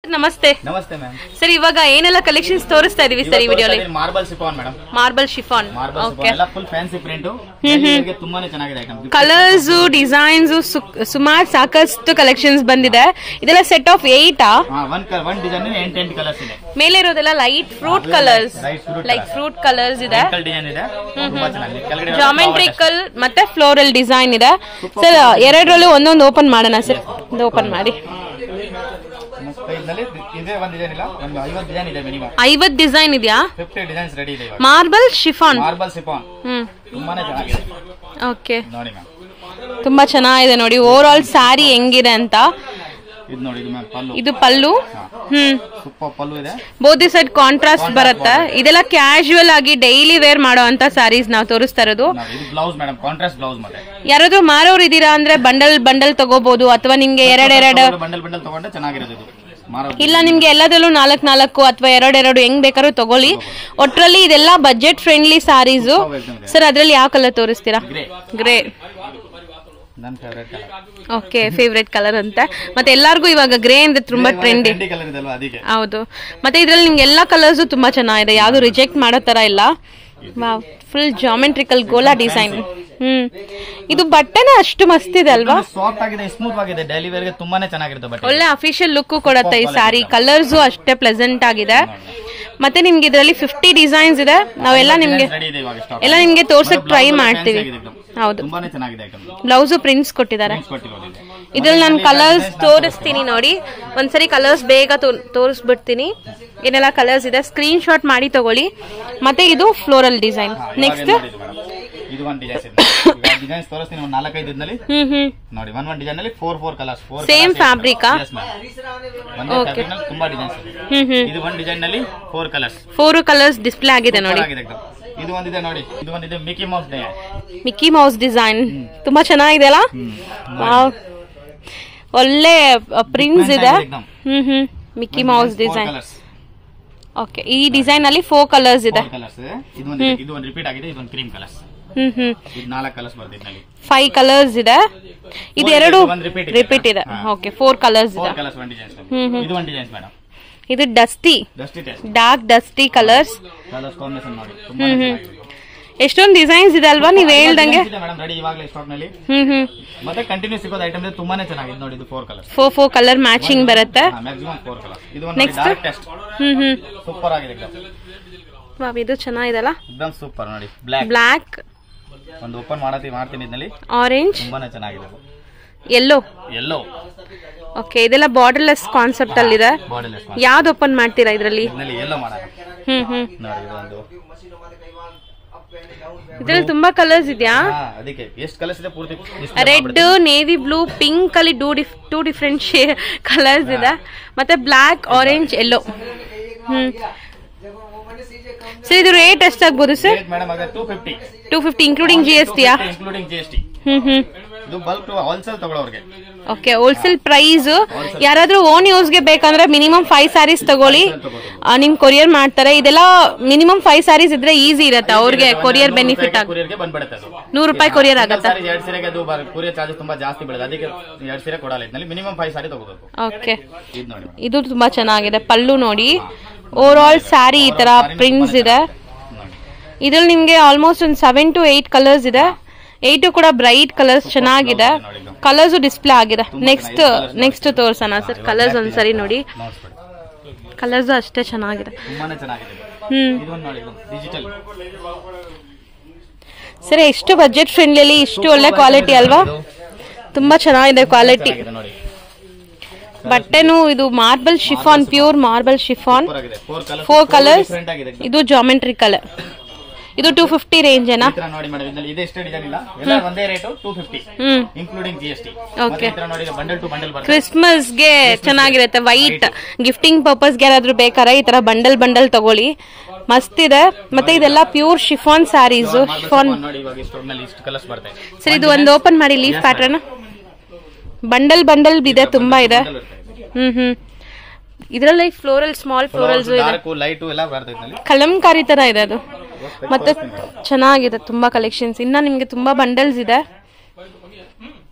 ನಮಸ್ತೆ ನಮಸ್ತೆ ma'am sir ಇವಾಗ ಏನೆಲ್ಲ ಕಲೆಕ್ಷನ್ಸ್ ತೋರಿಸ್ತಾ ಇದೀವಿ ಸರ್ ಈ ವಿಡಿಯೋಲಿ marble chiffon madam marble chiffon marble okay chiffon ಎಲ್ಲ ಫುಲ್ ಫ್ಯಾನ್ಸಿ ಪ್ರಿಂಟ್ ತುಂಬಾನೇ ಚೆನ್ನಾಗಿದೆ ಐಟಮ್ ಕಲರ್ಸ್ ಡಿಸೈನ್ಸ್ ಸುಮಾರು ಸಾಕಷ್ಟು ಕಲೆಕ್ಷನ್ಸ್ ಬಂದಿದೆ ಇದೆಲ್ಲ ಸೆಟ್ ಆಫ್ ಏಯ್ಟಾ ಹಾ ಒನ್ ಒನ್ ಡಿಸೈನ್ ಎಂಟ್ ಎಂಟು ಕಲರ್ಸ್ ಇದೆ ಮೇಲೆ ಇರೋದೆಲ್ಲ light fruit colours light fruit like colour. Fruit colours ಇದೆ ಎಂಕಲ್ ಡಿಸೈನ್ ಇದೆ ತುಂಬಾ ಚೆನ್ನಾಗಿದೆ ಕೆಳಗಡೆ ಇರೋದು ಜಾಮೆಟ್ರಿಕಲ್ ಮತ್ತೆ ಫ್ಲೋರಲ್ ಡಿಸೈನ್ ಇದೆ ಸರ್ ಎರಡರಲ್ಲೂ ಒಂದೊಂದು ಓಪನ್ ಮಾಡೋಣ ಸರ್ ಒಂದು ಓಪನ್ ಮಾಡಿ ಮುಪ್ಪತ್ತೈದರಲ್ಲಿ ಇದೇ ಒಂದ್ ಡಿಸೈನ್ ಇಲ್ಲ ಒಂದು ಐವತ್ತು ಡಿಸೈನ್ ಇದೆ ಮಿನಿಮಮ್ ಐವತ್ ಡಿಸೈನ್ ಇದೆಯಾ ಫಿಫ್ಟಿ ಡಿಸೈನ್ಸ್ ರೆಡಿ ಇದೆ ಇವಾಗ marble chiffon marble chiffon hmm ತುಂಬಾನೇ ಚೆನ್ನಾಗಿದೆ ಓಕೆ ನೋಡಿ ಮ್ಯಾಮ್ ತುಂಬಾ ಚೆನ್ನಾಗಿದೆ ನೋಡಿ ಓವರ್ ಆಲ್ ಸ್ಯಾರಿ ಹೆಂಗಿದೆ ಅಂತ ಇದು ನೋಡಿ ಇದು ಮ್ಯಾಮ್ ಪಲ್ಲು ಇದು ಪಲ್ಲು ಹ್ಮ್ ಸೂಪರ್ ಪಲ್ಲು ಇದೆ ಬೋದಿ ಸೈಡ್ ಕಾಂಟ್ರಾಸ್ಟ್ ಬರುತ್ತೆ ಇದೆಲ್ಲ ಕ್ಯಾಶುವಲ್ ಆಗಿ ಡೈಲಿ ವೇರ್ ಮಾಡೋ ಅಂತ ಸ್ಯಾರೀಸ್ ನಾವು ತೋರಿಸ್ತಾ ಇರೋದು ನೋಡಿ ಇದು ಬ್ಲೌಸ್ ಮೇಡಮ್ ಕಾಂಟ್ರಾಸ್ಟ್ ಬ್ಲೌಸ್ ಮತ್ತೆ ಯಾರಾದ್ರೂ ಮಾರೋರು ಇದೀರಾ ಅಂದ್ರೆ ಬಂಡಲ್ ಬಂಡಲ್ ತಗೋಬಹುದು ಅಥವಾ ನಿಮ್ಗೆ ಎರಡೆರಡು ಬಂಡಲ್ ಬಂಡಲ್ ತಗೊಂಡ್ರೆ ಚೆನ್ನಾಗಿರೋದು ಇದು ಮಾರೋ ಇಲ್ಲ ನಿಮ್ಗೆ ಎಲ್ಲದರಲ್ಲೂ ನಾಲ್ಕು ನಾಲ್ಕು ಅಥವಾ ಎರಡೆರಡು ಹೆಂಗ್ ಬೇಕಾದ್ರೂ ತಗೊಳ್ಳಿ ಒಟ್ರಲ್ಲಿ ಇದೆಲ್ಲ ಬಜೆಟ್ ಫ್ರೆಂಡ್ಲಿ ಸ್ಯಾರೀಸು ಸರ್ ಅದ್ರಲ್ಲಿ ಯಾವ ಕಲರ್ ತೋರಿಸ್ತೀರಾ ಗ್ರೇ ಗ್ರೇ ನನ್ನ favourite colour okay favourite colour ಅಂತ ಮತ್ತೆ ಎಲ್ಲಾರ್ಗೂ ಇವಾಗ ಗ್ರೇ ಅಂದ್ರೆ ತುಂಬಾ ಟ್ರೆಂಡಿ ಟ್ರೆಂಡಿ ಕಲರ್ ಇದೆ ಅಲ್ವಾ ಅದಕ್ಕೆ ಹೌದು ಮತ್ತೆ ಇದ್ರಲ್ಲಿ ನಿಮ್ಗೆ ಎಲ್ಲಾ ಕಲರ್ಸ್ ತುಂಬಾ ಚೆನ್ನಾಗಿದೆ ಯಾವ್ದು ರಿಜೆಕ್ಟ್ ಮಾಡೋ ತರ ಇಲ್ಲ ಫುಲ್ ಜಾಮೆಟ್ರಿಕಲ್ ಗೋಲಾ ಡಿಸೈನ್ ಹ್ಮ್ ಇದು ಬಟ್ಟೆನ ಅಷ್ಟು ಮಸ್ತ್ ಇದೆ ಅಲ್ವಾ ಸಾಫ್ಟ್ ಆಗಿದೆ ಸ್ಮೂತ್ ಆಗಿದೆ ಡೈಲಿ ವೇರ್ಗೆ ತುಂಬಾನೇ ಚೆನ್ನಾಗಿರುತ್ತೆ ಬಟ್ಟೆ ಒಳ್ಳೆ ಅಫಿಷಿಯಲ್ ಲುಕ್ ಕೊಡತ್ತೆ ಈ ಸಾರಿ ಕಲರ್ಸು ಅಷ್ಟೇ ಪ್ಲೆಸೆಂಟ್ ಆಗಿದೆ ಮತ್ತೆ ನಿಮ್ಗೆ ಇದರಲ್ಲಿ ಫಿಫ್ಟಿ ಡಿಸೈನ್ಸ್ ಇದೆ ನಾವೆಲ್ಲ ನಿಮ್ಗೆ ರೆಡಿ ಇದೆ ಇವಾಗ ಸ್ಟಾಕ್ ಎಲ್ಲ ನಿಮ್ಗೆ ತೋರ್ಸಕ್ ಟ್ರೈ ಮಾಡ್ತೀವಿ ಹೌದು ತುಂಬಾನೇ ಚೆನ್ನಾಗಿದೆ ಐಟಮ್ ಬ್ಲೌಸು ಪ್ರಿಂಟ್ಸ್ ಕೊಟ್ಟಿದ್ದಾರೆ ಕೊಟ್ಟಿರೋದು ಇದು. ಇದ್ರಲ್ಲಿ ನಾನು ಕಲರ್ಸ್ ತೋರಿಸ್ತೀನಿ ನೋಡಿ ಒಂದ್ಸರಿ ಕಲರ್ಸ್ ಬೇಗ ತೋ- ತೋರಿಸ್ಬಿಡ್ತೀನಿ ಏನೆಲ್ಲ ಕಲರ್ಸ್ ಇದೆ ಸ್ಕ್ರೀನ್ ಶಾಟ್ ಮಾಡಿ ತಗೊಳ್ಳಿ ಮತ್ತೆ ಇದು ಫ್ಲೋರಲ್ ಡಿಸೈನ್ ಹಾ, ಇವಾಗ ನೆಕ್ಸ್ಟ್ ನೋಡಿ ಇದು madam. ಇದು ಒಂದು ಡಿಸೈನ್ಸ್ ಇದೆ ಡಿಸೈನ್ಸ್ ತೋರಿಸ್ತೀನಿ ಒಂದು ನಾಲ್ಕೈದು ಇದ್ನಲ್ಲಿ ಹ್ಮ್ ಹ್ಮ್ ನೋಡಿ ಒನ್ ಒನ್ ಡಿಸೈನ್ ಅಲ್ಲಿ four four colours four Same fabric ಆ? ಒಂದೇ ಫ್ಯಾಬ್ರಿಕ್ ನಲ್ಲಿ ತುಂಬಾ ಡಿಸೈನ್ಸ್ ಇದೆ ಹ್ಮ್ ಹ್ಮ್ ಇದು ಒಂದು ಡಿಸೈನ್ ನಲ್ಲಿ four colours four colours display ಆಗಿದೆ ನೋಡಿ ಆಗಿದೆ एकदम. ಇದು ಒಂದಿದೆ ನೋಡಿ ಇದು ಒಂದಿದೆ ಮಿಕಿ ಮೌಸ್ ಡೇ ಮಿಕ್ಕಿ ಮೌಸ್ ಡಿಸೈನ್ ತುಂಬಾ ಚೆನ್ನಾಗಿದೆ ಅಲ್ಲ ವಾವ್. ಒಳ್ಳೆ ಪ್ರಿಂಟ್ಸ್ ಇದೆ एकदम. Hmm hmm Mickey mouse design colours okay ಈ ಡಿಸೈನ್ ಅಲ್ಲಿ ಫೋರ್ ಕಲರ್ಸ್ ಇದೆ ಕಲರ್ಸ್ ಇದು ಒಂದು ಇದು ಒಂದು ರಿಪೀಟ್ ಆಗಿದೆ ಇದು ಒಂದು ಕ್ರೀಮ್ ಕಲರ್ಸ್ ಹ್ಮ್ ಹ್ಮ್ ಇದು ನಾಲ್ಕು ಕಲರ್ಸ್ ಬರ್ತಿದ್ದಲ್ಲಿ ಫೈವ್ ಕಲರ್ಸ್ ಇದೆ ಇದು ಎರಡು ಒಂದು repeat ಇದೆ. ರಿಪೀಟ್ ಇದೆ ಹಾ. ಓಕೆ ಫೋರ್ ಕಲರ್ಸ್ ಇದೆ four colours one designs hmm, hmm. ಇದು ಒಂದು ಡಿಸೈನ್ಸ್ ಮೇಡಮ್ ಇದು dusty dusty test dark dusty colours colours combination ನೋಡಿ ತುಂಬಾ ಎಷ್ಟೊಂದು ಡಿಸೈನ್ಸ್ ಇದೆ ಅಲ್ವಾ ನೀವ್ ಹೇಳ್ದಂಗೆ ಮೇಡಮ್ ರೆಡಿ ಇವಾಗಲೇ ಸ್ಟಾಕ್ ನಲ್ಲಿ ಹ್ಮ್ ಹ್ಮ್ ಮತ್ತೆ ಕಂಟಿನ್ಯೂ ಸಿಗೋದು ಐಟಮ್ ತುಂಬಾನೇ ಚೆನ್ನಾಗಿದೆ ನೋಡಿ ಇದು four colours four four colour matching ಬರುತ್ತೆ ಮ್ಯಾಕ್ಸಿಮಮ್ ಫೋರ್ ಕಲರ್ಸ್ ಇದು ಒಂದು Next? Dark test hmm hmm super ಆಗಿದೆ एकदम. ವಾವ್, ಇದು ಚೆನ್ನಾಗಿದೆಲ್ಲ एकदम ಸೂಪರ್ ನೋಡಿ ಬ್ಲಾಕ್ ಬ್ಲ್ಯಾಕ್ ಒಂದು ಓಪನ್ ಮಾಡತಿ ಮಾಡ್ತೀನಿ ಇದರಲ್ಲಿ ಆರೆಂಜ್ ತುಂಬಾನೇ ಚೆನ್ನಾಗಿದೆ ಎಲ್ಲೋ ಎಲ್ಲೋ ಓಕೆ ಇದೆಲ್ಲ ಬಾರ್ಡರ್ಲೆಸ್ ಕಾನ್ಸೆಪ್ಟ್ ಅಲ್ಲಿ ಇದೆ ಬಾಡಿ ಲೆಸ್ ಯಾವ್ದು ಓಪನ್ ಮಾಡ್ತೀರಾ ಇದ್ರಲ್ಲಿ ಇದರಲ್ಲಿ ಎಲ್ಲೋ ಮಾಡೋಣ ಹ್ಮ್ ಹ್ಮ್ ನೋಡಿ ಇದೊಂದು ಇದ್ರಲ್ಲಿ ತುಂಬಾ ಕಲರ್ಸ್ ಇದೆಯಾ ಹಾ ಅದಕ್ಕೆ ಎಷ್ಟು ಕಲರ್ಸ್ ಇದೆ ಪೂರ್ತಿ display ರೆಡ್ ಮಾಡ್ಬಿಡ್ತೀನಿ. ನೇವಿ ಬ್ಲೂ ಪಿಂಕ್ ಅಲ್ಲಿ ಟೂ ಡಿಫ್ ಟೂ ಡಿಫ್ರೆಂಟ್ ಶೇ ಕಲರ್ಸ್ ಇದೆ ಮತ್ತೆ black orange yellow hmm sir ಇದು ರೇಟ್ ಎಷ್ಟಾಗ್ಬೋದು ಸರ್ Rate ಮೇಡಮ್ ಅದೇ two fifty two fifty including G S T including G S T hmm hmm ಇದು bulk wholesale ತಗೊಳ್ಳೋರ್ಗೆ okay wholesale price ಯಾರಾದ್ರೂ own ಯೂಸ್ಗೆ ಬೇಕಂದ್ರೆ ಮಿನಿಮಮ್ ಫೈವ್ ಸ್ಯಾರೀಸ್ ತಗೊಳ್ಳಿ ಆ, ನಿಮ್ ಕೊರಿಯರ್ ಮಾಡ್ತಾರೆ ಇದೆಲ್ಲ ಮಿನಿಮಮ್ ಫೈವ್ ಸ್ಯಾರೀಸ್ ಇದ್ರೆ ಈಸಿ ಇರುತ್ತೆ ಅವ್ರಿಗೆ ಕೊರಿಯರ್ ಬೆನಿಫಿಟ್ ಆಗ ಕೊರಿಯರ್ಗೆ ಬಂದ್ಬಿಡುತ್ತೆ ಅದು ನೂರು ರೂಪಾಯಿ ಕೊರಿಯರ್ ಆಗುತ್ತೆ ಸಾರಿ ಎರಡು ಸೀರೆಗೆ ಅದು ಕೊರಿಯರ್ ಚಾರ್ಜಸ್ ತುಂಬಾ ಜಾಸ್ತಿ ಬೀಳುತ್ತೆ ಅದಕ್ಕೆ ಎರಡು ಸೀರೆ ಕೊಡಲ್ಲ ಇದರಲ್ಲಿ ಮಿನಿಮಮ್ ಫೈವ್ ಸಾರಿ ತಗೋಬೇಕು ಓಕೆ ಇದು ನೋಡಿ ಮೇಡಮ್ ಇದು ತುಂಬಾ ಚೆನ್ನಾಗಿದೆ ಪಲ್ಲು ನೋಡಿ ಓವರ್ ಆಲ್ ಸ್ಯಾರಿ ಈ ತರ ಪ್ರಿಂಟ್ಸ್ ಇದೆ ನೋಡಿ ಇದ್ರಲ್ಲಿ ನಿಮ್ಗೆ ಆಲ್ಮೋಸ್ಟ್ ಒಂದು ಸೆವೆನ್ ಟು ಏಟ್ ಕಲರ್ಸ್ ಇದೆ ಏಟು ಕೂಡ ಬ್ರೈಟ್ ಕಲರ್ಸ್ ಚೆನ್ನಾಗಿದೆ ಕಲರ್ಸ್ ಡಿಸ್ಪ್ಲೇ ಆಗಿದೆ ನೆಕ್ಸ್ಟ್ ನೆಕ್ಸ್ಟ್ ತೋರ್ಸೋಣ ಸರ್ ಕಲರ್ಸ್ ಒಂದ್ಸರಿ ನೋಡಿ ನೋಡ್ಸ್ಬಿಡಿ ಕಲರ್ಸ್ ಅಷ್ಟೇ ಚೆನ್ನಾಗಿದೆ ತುಂಬಾನೇ ಚೆನ್ನಾಗಿದೆ ಹ್ಮ್ ಇದೊಂದು ನೋಡಿ ಡಿಜಿಟಲ್ ಸರಿ ಎಷ್ಟು ಬಜೆಟ್ ಫ್ರೆಂಡ್ಲಿ ಇಷ್ಟು ಒಳ್ಳೆ ಕ್ವಾಲಿಟಿ ಅಲ್ವಾ ತುಂಬಾ ಚೆನ್ನಾಗಿದೆ ಕ್ವಾಲಿಟಿ ಚೆನ್ನಾಗಿದೆ ನೋಡಿ ಬಟ್ಟೆನು ಇದು marble chiffon pure marble chiffon super ಆಗಿದೆ four colour four colours different ಆಗಿದೆ ಇದು ಜಾಮೆಟ್ರಿ ಕಲರ್ ಇದು ಟೂ ಫಿಫ್ಟಿ ರೇಂಜ್ ಏನಾ ಈ ತರ ನೋಡಿ ಮೇಡಮ್ ಇದರಲ್ಲಿ ಇದೆ ಎಷ್ಟು ಡಿಸೈನ್ ಇಲ್ಲ ಎಲ್ಲ ಒಂದೇ rate two fifty hmm including G S T Okay. ಈ ತರ ನೋಡಿ ಬಂಡಲ್ ಟು ಬಂಡಲ್ ಬರ್ತದೆ ಕ್ರಿಸ್ಮಸ್ಗೆ ಚೆನ್ನಾಗಿರುತ್ತೆ ವೈಟ್ ಗಿಫ್ಟಿಂಗ್ ಪರ್ಪಸ್ಗೆ ಯಾರಾದ್ರೂ ಬೇಕಾರೆ ಈ ತರ ಬಂಡಲ್ ಬಂಡಲ್ ತಗೊಳ್ಳಿ ಮಸ್ತ್ ಇದೆ ಮತ್ತೆ ಇದೆಲ್ಲ pure chiffon saris Marble chiffon chiffon ನೋಡಿ ಇವಾಗ ಸ್ಟೋರ್ ನಲ್ಲಿ ಇಷ್ಟು ಕಲರ್ಸ್ ಬರ್ತಾ ಇದೆ ಸರ್ ಇದು ಒಂದು ಓಪನ್ ಮಾಡಿ ಲೀಫ್ ಪ್ಯಾಟರ್ನ್ ಬಂಡಲ್ ಬಂಡಲ್ ಇದೆ ತುಂಬಾ ಇದೆ Bundle ಇರುತ್ತೆ. ಹ್ಮ್ ಹ್ಮ್ ಇದ್ರಲ್ಲಿ ಫ್ಲೋರಲ್ ಸ್ಮಾಲ್ ಫ್ಲೋರಲ್ಸ್ ಇದೆ ಡಾರ್ಕ್ ಲೈಟ್ ಎಲ್ಲ ಬರ್ತಾ ಇದ್ನಲ್ಲಿ ಕಲಂಕಾರಿ ತರ ಇದೆ ಅದು ಮತ್ತೆ ಚೆನ್ನಾಗಿದೆ ತುಂಬಾ ಕಲೆಕ್ಷನ್ಸ್ ಇನ್ನ ನಿಮ್ಗೆ ತುಂಬಾ ಬಂಡಲ್ಸ್ ಇದೆ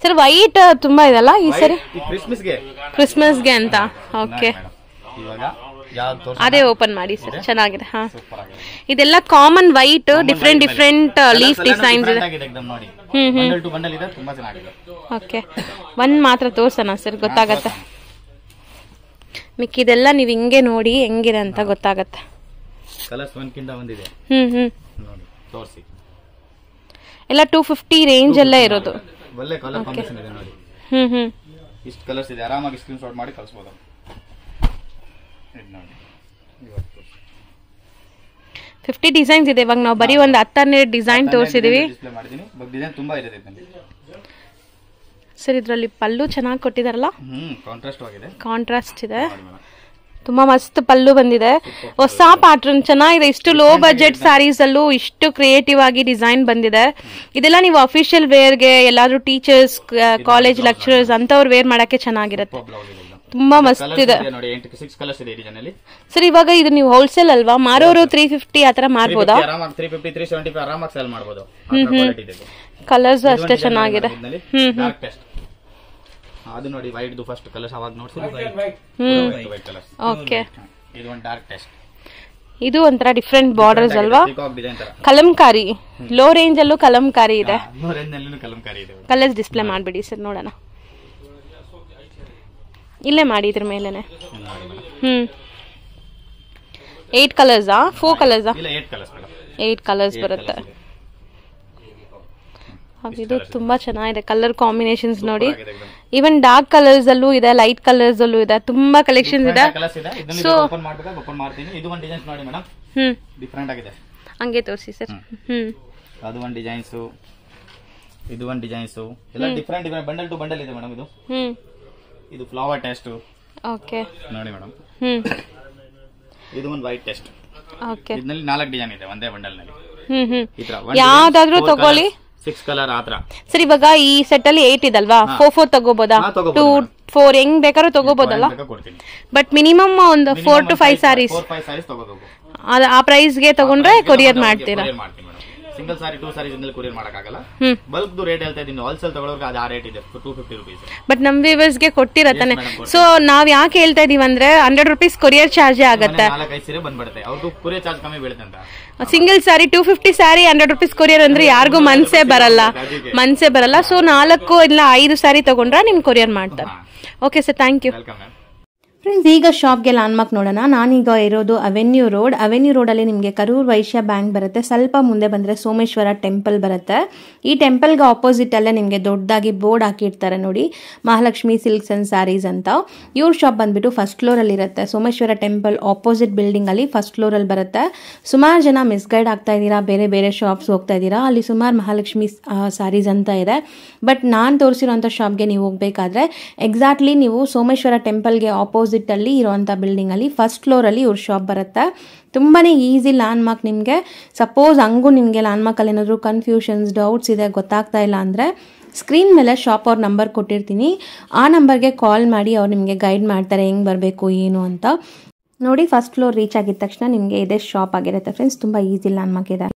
ಸರ್ ವೈಟ್ ತುಂಬಾ ಇದಲ್ಲ ಈ ಸರಿ ಈ ಕ್ರಿಸ್ಮಸ್ಗೆ ಕ್ರಿಸ್ಮಸ್ಗೆ ಅಂತ ಓಕೆ ಇವಾಗ ಯಾವ್ದು ತೋರ್ಸ ಅದೇ ಓಪನ್ ಮಾಡಿ ಸರ್ ಚೆನ್ನಾಗಿದೆ ಹಾ ಸೂಪರ್ ಆಗಿದೆ ಇದೆಲ್ಲ common white different different leaf designs ಇದೆ ಆಗಿದೆ ಎಕ್ದಮ್ ನೋಡಿ hmm hmm bundle to bundle ಇದೆ ತುಂಬಾ ಚೆನ್ನಾಗಿದೆ ಓಕೆ ಒಂದ್ ಮಾತ್ರ ತೋರ್ಸೋಣ ಸರ್ ಗೊತ್ತಾಗತ್ತೆ ಮಿಕ್ಕಿದೆಲ್ಲ ನೀವು ಹಿಂಗೆ ನೋಡಿ ಹೆಂಗಿದೆ ಅಂತ ಗೊತ್ತಾಗತ್ತೆ ಕಲರ್ಸ್ ಒಂದ್ಕಿಂತ ಒಂದಿದೆ ಹ್ಮ್ ಹ್ಮ್ ನೋಡಿ ತೋರಿಸಿ ಎಲ್ಲ ಟೂ ಫಿಫ್ಟಿ ರೇಂಜ್ ಎಲ್ಲ ಇರೋದು ಒಳ್ಳೆ ಕಲರ್ ಕಾಂಬಿನೇಷನ್ ಇದೆ ನೋಡಿ ಹ್ಮ್ ಹ್ಮ್ ಇಷ್ಟು ಕಲರ್ಸ್ ಇದೆ ಆರಾಮಾಗಿ ಸ್ಕ್ರೀನ್ ಶಾಟ್ ಮಾಡಿ ಕಳಿಸ್ಬೋದು ಇದು ನೋಡಿ ಇವತ್ತು ಫಿಫ್ಟಿ ಡಿಸೈನ್ಸ್ ಇದೆ ಇವಾಗ ನಾವು ಬರೀ ಒಂದು ಹತ್ತನ್ನೆರಡು ಡಿಸೈನ್ ತೋರಿಸಿದೀವಿ ಡಿಸ್ಪ್ಲೇ ಮಾಡಿದ್ದೀನಿ ಬಟ್ ಡಿಸೈನ್ ತುಂಬಾ ಇದೆ ಇದರಲ್ಲಿ ಸರ್ ಇದರಲ್ಲಿ ಪಲ್ಲು ಚೆನ್ನಾಗಿ ಕೊಟ್ಟಿದಾರಲ್ಲ ಹ್ಮ್ ಕಾಂಟ್ರಾಸ್ಟ್ ಆಗಿದೆ ಕಾಂಟ್ರಾಸ್ಟ್ ಇದೆ ನೋಡಿ ಮೇಡಮ್ ತುಂಬಾ ಮಸ್ತ್ ಪಲ್ಲು ಬಂದಿದೆ ಹೊಸ ಪ್ಯಾಟ್ರನ್ ಚೆನ್ನಾಗಿದೆ ಇಷ್ಟು ಲೋ ಬಜೆಟ್ ಸ್ಯಾರೀಸ್ ಅಲ್ಲೂ ಇಷ್ಟು ಕ್ರಿಯೇಟಿವ್ ಆಗಿ ಡಿಸೈನ್ ಬಂದಿದೆ ಇದೆಲ್ಲ ನೀವು ಅಫಿಷಿಯಲ್ ವೇರ್ಗೆ ಎಲ್ಲಾದ್ರೂ ಟೀಚರ್ಸ್ ಕಾಲೇಜ್ ಲೆಕ್ಚರರ್ಸ್ ಅಂತವ್ರು ವೇರ್ ಮಾಡಕ್ಕೆ ಚೆನ್ನಾಗಿರುತ್ತೆ ಬ್ಲೌಸ್ ಇದೆ ಇದು. ತುಂಬಾ ಮಸ್ತ್ Colours ಇದೆ ಇದೆ ನೋಡಿ ಎಂಟು ಸಿಕ್ಸ್ ಕಲರ್ಸ್ ಇದೆ ಡಿಸೈನ್ ಅಲ್ಲಿ ಸರ್ ಇವಾಗ ಇದು ನೀವು ಹೋಲ್ಸೇಲ್ ಅಲ್ವಾ ಮಾರೋರು ತ್ರೀ ಫಿಫ್ಟಿ ಆತರ ಮಾರ್ಬೋದಾ ಆರಾಮಾಗಿ three fifty three seventy five ಆರಾಮಾಗಿ ಸೆಲ್ ಮಾಡ್ಬೋದು ಕ್ವಾಲಿಟಿ ಇದೆ ಇದು. ಕಲರ್ಸ್ ಇದು ಅಷ್ಟೇ ಒಂದು design ಚೆನ್ನಾಗಿದೆ ಇದೆ ಇದ್ರಲ್ಲಿ. ಹ್ಮ್ Dark test. ಅದು ನೋಡಿ ವೈಟ್ ಫಸ್ಟ್ ಕಲರ್ಸ್ ಅವಾಗ ನೋಡ್ತೀನಿ ಹ್ಮ್ ವೈಟ್ ಕಲರ್ಸ್ ಓಕೆ ಇದು ಒಂದು ಡಾರ್ಕ್ ಟೆಸ್ಟ್ ಇದು ಒಂಥರ ಡಿಫ್ರೆಂಟ್ ಬಾರ್ಡರ್ಸ್ ಅಲ್ವಾ ಪಿಕಾಕ್ ಡಿಸೈನ್ ತರ ಕಲಂಕಾರಿ ಲೋ ರೇಂಜ್ ಅಲ್ಲೂ ಕಲಂಕಾರಿ ಇದೆ ರೇಂಜ್ ನಲ್ಲಿ ಕಲಂಕಾರಿ ಇದೆ ಕಲರ್ಸ್ ಡಿಸ್ಪ್ಲೇ ಮಾಡ್ಬಿಡಿ ಸರ್ ನೋಡೋಣ ಇಲ್ಲೇ ಮಾಡಿ ಇದ್ರ ಮೇಲೆನೆ ಹ್ಮ್, ನೋಡಿ madam. ಹ್ಮ್ ಏಟ್ ಕಲರ್ಸಾ ಫೋರ್ ಕಲರ್ಸಾ ಇಲ್ಲ eight colours madam eight colours ಬರುತ್ತೆ ಇದು ತುಂಬಾ ಚೆನ್ನಾಗಿದೆ ಕಲರ್ ಕಾಂಬಿನೇಷನ್ಸ್ ನೋಡಿ ಈವನ್ ಡಾರ್ಕ್ ಕಲರ್ಸ್ ಅಲ್ಲೂ ಇದೆ ಲೈಟ್ ಕಲರ್ಸ್ ಅಲ್ಲೂ ಇದೆ ತುಂಬಾ ಕಲೆಕ್ಷನ್ಸ್ ಇದೆ ಕಲರ್ಸ್ ಇದೆ ಇದನ್ನ So- ಓಪನ್ ಮಾಡ್ಬೇಕಾ ಓಪನ್ ಮಾಡ್ತೀನಿ ಇದು ಒಂದು ಡಿಸೈನ್ಸ್ ನೋಡಿ ಮೇಡಮ್ ಹ್ಮ್ ಡಿಫ್ರೆಂಟ್ ಆಗಿದೆ ಹಂಗೆ ತೋರಿಸಿ ಸರ್ ಹ್ಮ್ ಅದು ಒಂದು ಡಿಸೈನ್ಸ್ ಇದು ಒಂದು ಡಿಸೈನ್ಸ್ ಎಲ್ಲ different different bundle to bundle ಇದೆ ಮೇಡಮ್ ಇದು ಹ್ಮ್ ಇದು ಫ್ಲವರ್ ಟೆಸ್ಟ್ ಓಕೆ ನೋಡಿ ಮೇಡಮ್ ಹ್ಮ್ ಇದು ಒಂದು ವೈಟ್ ಟೆಸ್ಟ್ ಓಕೆ ಇದರಲ್ಲಿ ನಾಲ್ಕು ಡಿಸೈನ್ ಇದೆ ಒಂದೇ ಬಂಡಲ್ ನಲ್ಲಿ ಹ್ಮ್ ಹ್ಮ್ ಈ ತರ ಯಾವ್ದಾದ್ರೂ ತಗೊಳ್ಳಿ ಸಿಕ್ಸ್ ಕಲರ್ ಆತರ ಸರ್ ಇವಾಗ ಈ ಸೆಟ್ ಅಲ್ಲಿ ಏಟ್ ಇದಲ್ವಾ ಫೋರ್ ಫೋರ್ ತಗೋಬೋದಾ ಹಾ, ತಗೋಬೋದು ಟೂ madam. ಫೋರ್ ಹೆಂಗ್ ಬೇಕಾದ್ರೂ ತಗೋಬೋದಲ್ಲ ಕೊಡ್ತೀನಿ ಬಟ್ ಮಿನಿಮಮ್ ಒಂದು four to five saris four five saris ತಗೋಬೇಕು ಆ ಪ್ರೈಸ್ಗೆ ತಗೊಂಡ್ರೆ ಕೊರಿಯರ್ ಮಾಡ್ತೀರಾ ಕೊರಿಯರ್ ಮಾಡ್ತೀನಿ madam single sari two saris ಇಂದ ಕೊರಿಯರ್ ಮಾಡಕ್ಕಾಗಲ್ಲ ಹ್ಮ್ ಬಲ್ಕ್ ರೇಟ್ ಹೇಳ್ತಾ ಇದ್ದೀನಿ ಹೋಲ್ಸೇಲ್ ತಗೊಳ್ಳೋಕೆ ಅದು ಆ ರೇಟ್ ಇದೆ ಟೂ ಫಿಫ್ಟಿ ರುಪೀಸ್ ಬಟ್ ನಮ್ ವ್ಯೂವರ್ಸ್ಗೆ ಕೊಟ್ಟಿರತ್ತಾನೆ Yes, madam, ಸೊ ನಾವ್ ಯಾಕೆ ಹೇಳ್ತಾ ಇದೀವಿ ಅಂದ್ರೆ ಹಂಡ್ರೆಡ್ ರುಪೀಸ್ ಕೊರಿಯರ್ ಚಾರ್ಜೇ ಆಗತ್ತೆ ನಾಲ್ಕೈದು ಸೀರೆ ಬಂದ್ಬಿಡುತ್ತೆ ಅವ್ರದ್ದು ಕೊರಿಯರ್ ಚಾರ್ಜ್ ಕಮ್ಮಿ ಬೀಳುತ್ತೆ ಅಂತ single sari two fifty sari hundred rupees courier ಅಂದ್ರೆ ಯಾರಿಗೂ ಮನ್ಸೇ ಬರಲ್ಲ ಮನ್ಸೇ ಬರಲ್ಲ ಸೊ ನಾಲ್ಕು ಇಲ್ಲ ಐದು ಸಾರಿ ತಗೊಂಡ್ರೆ ನಿಮ್ ಕೊರಿಯರ್ ಮಾಡ್ತಾರೆ okay sir thank you welcome ma'am friends ಈಗ ಶಾಪ್ಗೆ ಲ್ಯಾಂಡ್ಮಾರ್ಕ್ ನೋಡೋಣ ನಾನೀಗ ಇರೋದು ಅವೆನ್ಯೂ ರೋಡ್ ಅವೆನ್ಯೂ ರೋಡಲ್ಲಿ ನಿಮಗೆ ಕರೂರ್ ವೈಶ್ಯ ಬ್ಯಾಂಕ್ ಬರುತ್ತೆ ಸ್ವಲ್ಪ ಮುಂದೆ ಬಂದರೆ ಸೋಮೇಶ್ವರ ಟೆಂಪಲ್ ಬರುತ್ತೆ ಈ ಟೆಂಪಲ್ಗೆ ಆಪೋಸಿಟ್ ಅಲ್ಲೇ ನಿಮಗೆ ದೊಡ್ಡದಾಗಿ ಬೋರ್ಡ್ ಹಾಕಿರ್ತಾರೆ ನೋಡಿ ಮಹಾಲಕ್ಷ್ಮಿ ಸಿಲ್ಕ್ಸ್ ಅಂಡ್ ಸ್ಯಾರೀಸ್ ಅಂತ ಇವ್ರ ಶಾಪ್ ಬಂದ್ಬಿಟ್ಟು ಫಸ್ಟ್ ಫ್ಲೋರಲ್ಲಿ ಇರುತ್ತೆ ಸೋಮೇಶ್ವರ ಟೆಂಪಲ್ ಆಪೋಸಿಟ್ ಬಿಲ್ಡಿಂಗ್ ಅಲ್ಲಿ ಫಸ್ಟ್ ಫ್ಲೋರಲ್ಲಿ ಬರುತ್ತೆ ಸುಮಾರು ಜನ ಮಿಸ್ಗೈಡ್ ಆಗ್ತಾ ಇದ್ದೀರಾ ಬೇರೆ ಬೇರೆ ಶಾಪ್ಸ್ ಹೋಗ್ತಾ ಇದ್ದೀರಾ ಅಲ್ಲಿ ಸುಮಾರು ಮಹಾಲಕ್ಷ್ಮಿ ಸ್ಯಾರೀಸ್ ಅಂತ ಇದೆ ಬಟ್ ನಾನು ತೋರಿಸಿರೋಂಥ ಶಾಪ್ಗೆ ನೀವು ಹೋಗಬೇಕಾದ್ರೆ ಎಕ್ಸಾಕ್ಟ್ಲಿ ನೀವು ಸೋಮೇಶ್ವರ ಟೆಂಪಲ್ಗೆ ಆಪೋಸಿಟಲ್ಲಿ ಇರೋವಂಥ ಬಿಲ್ಡಿಂಗಲ್ಲಿ ಫಸ್ಟ್ ಫ್ಲೋರಲ್ಲಿ ಇವ್ರ ಶಾಪ್ ಬರುತ್ತೆ ತುಂಬಾ ಈಸಿ ಲ್ಯಾಂಡ್ ಮಾರ್ಕ್ ನಿಮಗೆ ಸಪೋಸ್ ಹಂಗೂ ನಿಮಗೆ ಲ್ಯಾಂಡ್ ಮಾರ್ಕಲ್ಲಿ ಏನಾದರೂ ಕನ್ಫ್ಯೂಷನ್ಸ್ ಡೌಟ್ಸ್ ಇದೆ ಗೊತ್ತಾಗ್ತಾ ಇಲ್ಲ ಅಂದರೆ ಸ್ಕ್ರೀನ್ ಮೇಲೆ ಶಾಪ್ ಅವ್ರ ನಂಬರ್ ಕೊಟ್ಟಿರ್ತೀನಿ ಆ ನಂಬರ್ಗೆ ಕಾಲ್ ಮಾಡಿ ಅವ್ರು ನಿಮಗೆ ಗೈಡ್ ಮಾಡ್ತಾರೆ ಹೆಂಗೆ ಬರಬೇಕು ಏನು ಅಂತ ನೋಡಿ ಫಸ್ಟ್ ಫ್ಲೋರ್ ರೀಚ್ ಆಗಿದ ತಕ್ಷಣ ನಿಮಗೆ ಇದೇ ಶಾಪ್ ಆಗಿರುತ್ತೆ ಫ್ರೆಂಡ್ಸ್ ತುಂಬ ಈಸಿ ಲ್ಯಾಂಡ್ ಮಾರ್ಕ್ ಇದೆ